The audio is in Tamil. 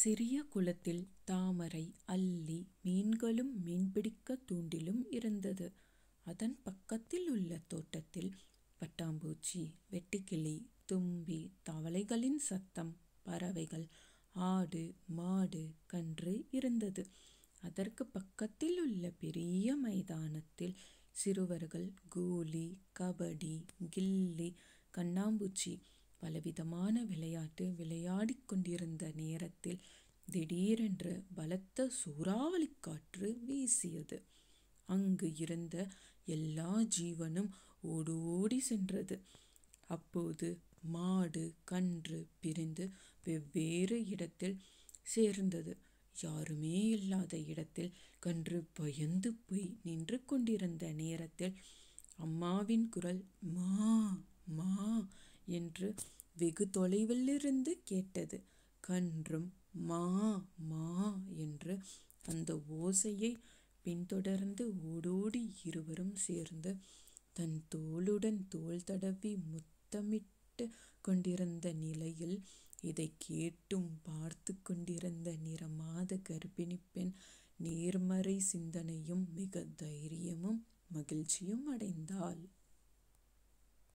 சிறிய குளத்தில் தாமரை அல்லி மீன்களும் மீன்பிடிக்கத் தூண்டிலும் இருந்தது. அதன் பக்கத்திலுள்ள தோட்டத்தில் பட்டாம்பூச்சி வெட்டுக்கிளி தும்பி தவளைகளின் சத்தம் பறவைகள் ஆடு மாடு கன்று இருந்தது. அதற்குப் பக்கத்திலுள்ள பெரிய மைதானத்தில் சிறுவர்கள் கோலி கபடி கில்லி கண்ணாம்பூச்சி பலவிதமான விளையாட்டு விளையாடிக் கொண்டிருந்த நேரத்தில் திடீரென்று பலத்த சூறாவளிக்காற்று வீசியது. அங்கு இருந்த எல்லா ஜீவனும் ஓடோடிச் சென்றது. அப்போது மாடு கன்று பிரிந்து வெவ்வேறு இடத்தில் சேர்ந்தது. யாருமே இல்லாத இடத்தில் கன்று பயந்து போய் நின்று கொண்டிருந்த நேரத்தில் அம்மாவின் குரல் மா... மா... என்று வெகு தொலைவிலிருந்து கேட்டது. கன்றும் மா... மா... என்று அந்த ஓசையைப் பின்தொடர்ந்து ஓடோடி இருவரும் சேர்ந்து தன் தோளுடன் தோள் தடவி முத்தமிட்டுக் கொண்டிருந்த நிலையில் இதைக் கேட்டும் பார்த்துக் கொண்டிருந்த நிறமாத கர்ப்பிணிப் பெண் நேர்மறை சிந்தனையும் மிகுந்த தைரியமும் மகிழ்ச்சியும் அடைந்தாள்.